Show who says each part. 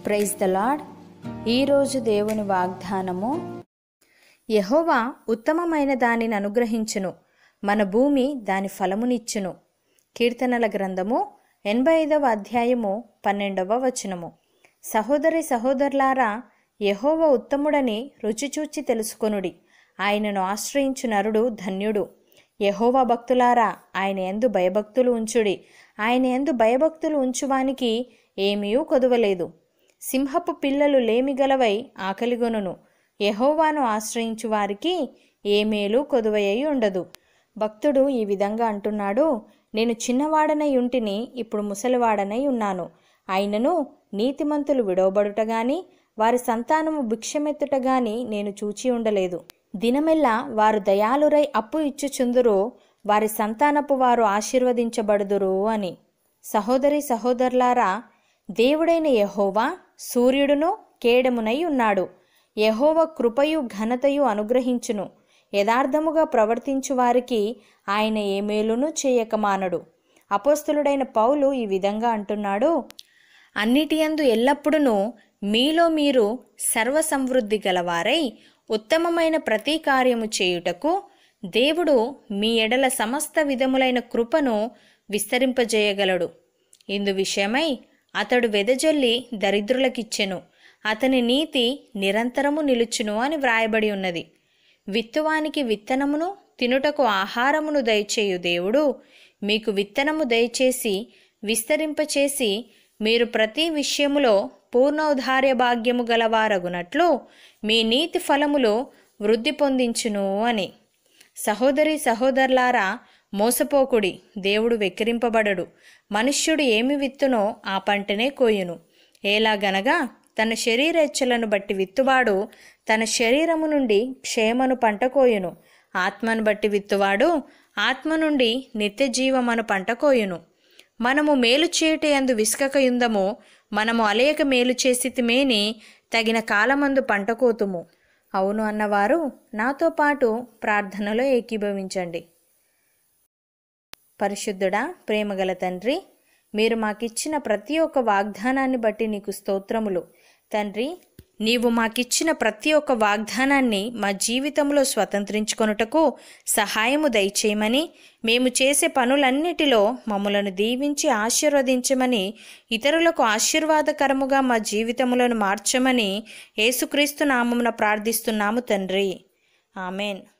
Speaker 1: praise the lord ఈరోజు దేవుని వాగ్దానము యహోవా ఉత్తమమైన దానిని అనుగ్రహించును మన భూమి దాని ఫలమునిచ్చును కీర్తనల గ్రంథము ఎనభై ఐదవ అధ్యాయము పన్నెండవ వచనము సహోదరి సహోదరులారా యహోవ ఉత్తముడని రుచిచూచి తెలుసుకొనుడి ఆయనను ఆశ్రయించు నరుడు ధన్యుడు యహోవా భక్తులారా ఆయన ఎందు భయభక్తులు ఉంచుడి ఆయన ఎందు భయభక్తులు ఉంచువానికి ఏమీ కొదువలేదు సింహపు పిల్లలు లేమిగలవై ఆకలిగొనును యహోవాను ఆశ్రయించు వారికి ఏ మేలు కొదువయ్యి ఉండదు భక్తుడు ఈ విధంగా అంటున్నాడు నేను చిన్నవాడనై ఉంటిని ఇప్పుడు ముసలివాడనై ఉన్నాను అయినను నీతిమంతులు విడవబడుట గాని వారి సంతానము భిక్షమెత్తుట గాని నేను చూచి ఉండలేదు దినమెల్లా వారు దయాలురై అప్పు ఇచ్చుచుందురు వారి సంతానపు వారు ఆశీర్వదించబడుదురు అని సహోదరి సహోదరులారా దేవుడైన యహోవా సూర్యుడును కేడమునై ఉన్నాడు యహోవ కృపయు ఘనతయు అనుగ్రహించును యథార్థముగా ప్రవర్తించు వారికి ఆయన ఏ మేలును చేయకమానడు అపోస్తులుడైన పౌలు ఈ విధంగా అంటున్నాడు అన్నిటియందు ఎల్లప్పుడూ మీలో మీరు సర్వసమృద్ధి గలవారై ఉత్తమమైన ప్రతి కార్యము చేయుటకు దేవుడు మీ ఎడల సమస్త విధములైన కృపను విస్తరింపజేయగలడు ఇందు విషయమై అతడు వెదజల్లి దరిద్రులకిచ్చెను అతని నీతి నిరంతరము నిలుచును అని వ్రాయబడి ఉన్నది విత్తువానికి విత్తనమును తినుటకు ఆహారమును దయచేయు దేవుడు మీకు విత్తనము దయచేసి విస్తరింపచేసి మీరు ప్రతి విషయములో పూర్ణౌదార్య భాగ్యము గలవారగునట్లు మీ నీతి ఫలములు వృద్ధి పొందించును అని సహోదరి సహోదరులారా మోసపోకుడి దేవుడు వెక్కిరింపబడడు మనుష్యుడు ఏమి విత్తునో ఆ పంటనే కోయును ఎలాగనగా తన శరీరేచ్ఛలను బట్టి విత్తువాడు తన శరీరము నుండి క్షేమను పంట కోయును ఆత్మను బట్టి విత్తువాడు ఆత్మ నుండి నిత్య జీవమను పంట కోయును మనము మేలు చేయుట యందు విసుకకయుందము మనము అలేక మేలు చేసితిమేని తగిన కాలమందు పంట కోతుము అవును అన్నవారు నాతో పాటు ప్రార్థనలో ఏకీభవించండి పరిశుద్ధుడా ప్రేమగల తండ్రి మీరు మాకిచ్చిన ప్రతి ఒక్క వాగ్దానాన్ని బట్టి నీకు స్తోత్రములు తండ్రి నీవు మాకిచ్చిన ప్రతి ఒక్క వాగ్దానాన్ని మా జీవితంలో స్వతంత్రించుకొనుటకు సహాయము దయచేయమని మేము చేసే పనులన్నిటిలో మమ్మలను దీవించి ఆశీర్వదించమని ఇతరులకు ఆశీర్వాదకరముగా మా జీవితములను మార్చమని యేసుక్రీస్తు నామమున ప్రార్థిస్తున్నాము తండ్రి ఆమెన్